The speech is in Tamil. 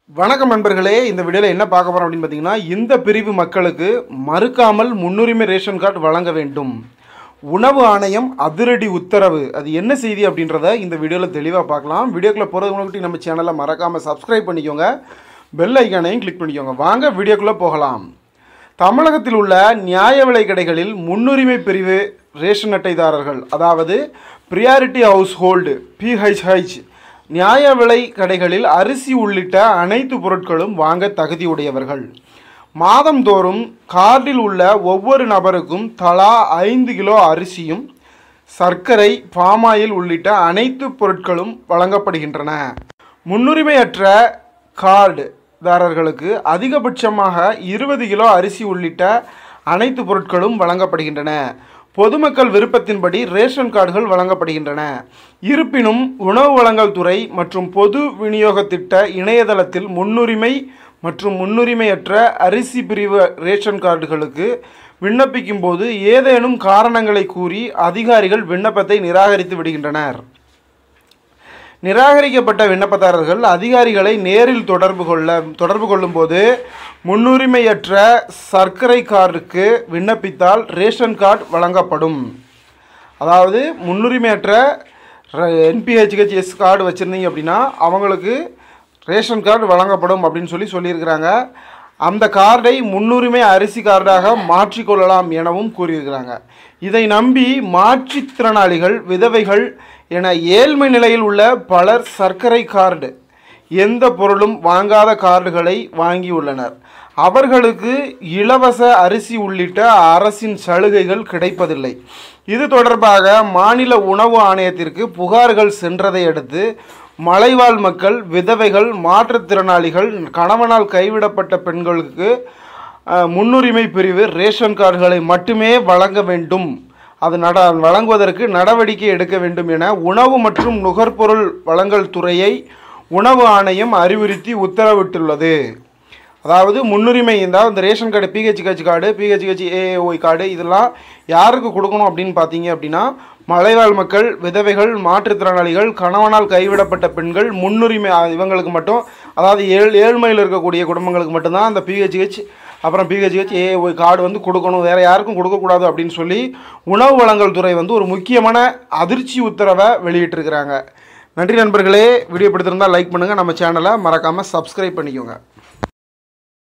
வணக்கம் நண்பர்களே இந்த வீடியோவில் என்ன பார்க்க போகிறோம் அப்படின்னு பார்த்தீங்கன்னா இந்த பிரிவு மக்களுக்கு மறுக்காமல் முன்னுரிமை ரேஷன் கார்டு வழங்க வேண்டும் உணவு ஆணையம் அதிரடி உத்தரவு அது என்ன செய்தி அப்படின்றத இந்த வீடியோவில் தெளிவாக பார்க்கலாம் வீடியோக்குள்ளே போகிறது முன்னாடி நம்ம சேனலை மறக்காமல் சப்ஸ்கிரைப் பண்ணிக்கோங்க பெல் ஐக்கானையும் கிளிக் பண்ணிக்கோங்க வாங்க வீடியோக்குள்ளே போகலாம் தமிழகத்தில் உள்ள நியாய விலை கடைகளில் முன்னுரிமை பிரிவு ரேஷன் அட்டைதாரர்கள் அதாவது ப்ரியாரிட்டி ஹவுஸ் ஹோல்டு பிஹெச்ஹெச் நியாய விலை கடைகளில் அரிசி உள்ளிட்ட அனைத்து பொருட்களும் வாங்க தகுதியுடையவர்கள் மாதந்தோறும் கார்டில் உள்ள ஒவ்வொரு நபருக்கும் தலா ஐந்து கிலோ அரிசியும் சர்க்கரை பாமாயில் உள்ளிட்ட அனைத்து பொருட்களும் வழங்கப்படுகின்றன முன்னுரிமையற்ற கார்டு தாரர்களுக்கு அதிகபட்சமாக இருபது கிலோ அரிசி உள்ளிட்ட அனைத்து பொருட்களும் வழங்கப்படுகின்றன பொதுமக்கள் விருப்பத்தின்படி ரேஷன் கார்டுகள் வழங்கப்படுகின்றன இருப்பினும் உணவு வழங்கல் துறை மற்றும் பொது விநியோக திட்ட இணையதளத்தில் முன்னுரிமை மற்றும் முன்னுரிமையற்ற அரிசி பிரிவு ரேஷன் கார்டுகளுக்கு விண்ணப்பிக்கும் போது ஏதேனும் காரணங்களை கூறி அதிகாரிகள் விண்ணப்பத்தை நிராகரித்து விடுகின்றனர் நிராகரிக்கப்பட்ட விண்ணப்பதாரர்கள் அதிகாரிகளை நேரில் தொடர்பு கொள்ள தொடர்பு கொள்ளும்போது முன்னுரிமையற்ற சர்க்கரை கார்டுக்கு விண்ணப்பித்தால் ரேஷன் கார்டு வழங்கப்படும் அதாவது முன்னுரிமையற்ற என்பிஹெச்ஹெச்எஸ் கார்டு வச்சுருந்தீங்க அப்படின்னா அவங்களுக்கு ரேஷன் கார்டு வழங்கப்படும் அப்படின்னு சொல்லி சொல்லியிருக்கிறாங்க அந்த கார்டை முன்னுரிமை அரிசி கார்டாக மாற்றிக்கொள்ளலாம் எனவும் கூறியிருக்கிறாங்க இதை நம்பி மாற்றுத்திறனாளிகள் விதவைகள் என ஏழ்மை நிலையில் உள்ள பலர் சர்க்கரை கார்டு எந்த பொருளும் வாங்காத கார்டுகளை வாங்கியுள்ளனர் அவர்களுக்கு இலவச அரிசி உள்ளிட்ட அரசின் சலுகைகள் கிடைப்பதில்லை இது தொடர்பாக மாநில உணவு ஆணையத்திற்கு புகார்கள் சென்றதை அடுத்து மலைவாழ் மக்கள் விதவைகள் மாற்றுத்திறனாளிகள் கணவனால் கைவிடப்பட்ட பெண்களுக்கு அஹ், முன்னுரிமை பிரிவு ரேஷன் கார்டுகளை மட்டுமே வழங்க வேண்டும் அது நட வழங்குவதற்கு நடவடிக்கை எடுக்க வேண்டும் என உணவு மற்றும் நுகர்பொருள் வழங்கல் துறையை உணவு ஆணையம் அறிவுறுத்தி உத்தரவிட்டுள்ளது அதாவது முன்னுரிமை இருந்தால் இந்த ration card PHH card PHH ஏஓய் கார்டு இதெல்லாம் யாருக்கு கொடுக்கணும் அப்படின்னு பார்த்தீங்க அப்படின்னா மலைவாழ் மக்கள் விதவைகள் மாற்றுத்திறனாளிகள் கணவனால் கைவிடப்பட்ட பெண்கள் முன்னுரிமை அஹ், இவங்களுக்கு மட்டும் அதாவது ஏழ் ஏழ்மையில் இருக்கக்கூடிய குடும்பங்களுக்கு மட்டும்தான் அந்த பிஹெச்ஹெச் அப்புறம் பிஹெச்ஹெச் ஏஓய் கார்டு வந்து கொடுக்கணும் வேறு யாருக்கும் கொடுக்கக்கூடாது அப்படின்னு சொல்லி உணவு வழங்கல் துறை வந்து ஒரு முக்கியமான அதிர்ச்சி உத்தரவை வெளியிட்டிருக்கிறாங்க நன்றி நண்பர்களே வீடியோ பிடித்திருந்தால் லைக் பண்ணுங்கள் நம்ம சேனலை மறக்காமல் சப்ஸ்கிரைப் பண்ணிக்கோங்க